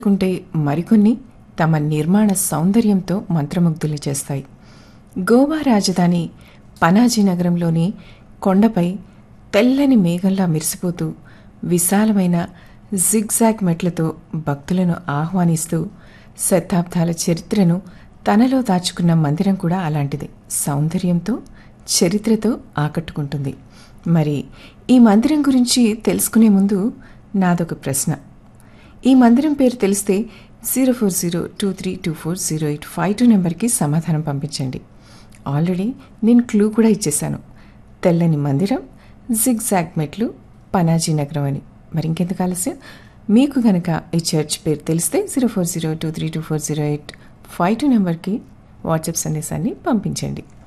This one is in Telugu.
కుంటే మరికొన్ని తమ నిర్మాణ సౌందర్యంతో మంత్రముగ్ధులు చేస్తాయి గోవా రాజధాని పనాజీ నగరంలోని కొండపై తెల్లని మేఘంలా మెరిసిపోతూ విశాలమైన జిగ్జాగ్ మెట్లతో భక్తులను ఆహ్వానిస్తూ శతాబ్దాల చరిత్రను తనలో దాచుకున్న మందిరం కూడా అలాంటిదే సౌందర్యంతో చరిత్రతో ఆకట్టుకుంటుంది మరి ఈ మందిరం గురించి తెలుసుకునే ముందు నాదొక ప్రశ్న ఈ మందిరం పేరు తెలిస్తే zero four zero two three two four zero eight five two నెంబర్కి సమాధానం పంపించండి ఆల్రెడీ నేను క్లూ కూడా ఇచ్చేశాను తెల్లని మందిరం జిగ్జాగ్ మెట్లు పనాజీ నగరం అని మరి ఇంకెందుకు ఆలస్యం మీకు కనుక ఈ చర్చ్ పేరు తెలిస్తే zero four zero two three two four zero eight five two నెంబర్కి వాట్సాప్ సందేశాన్ని పంపించండి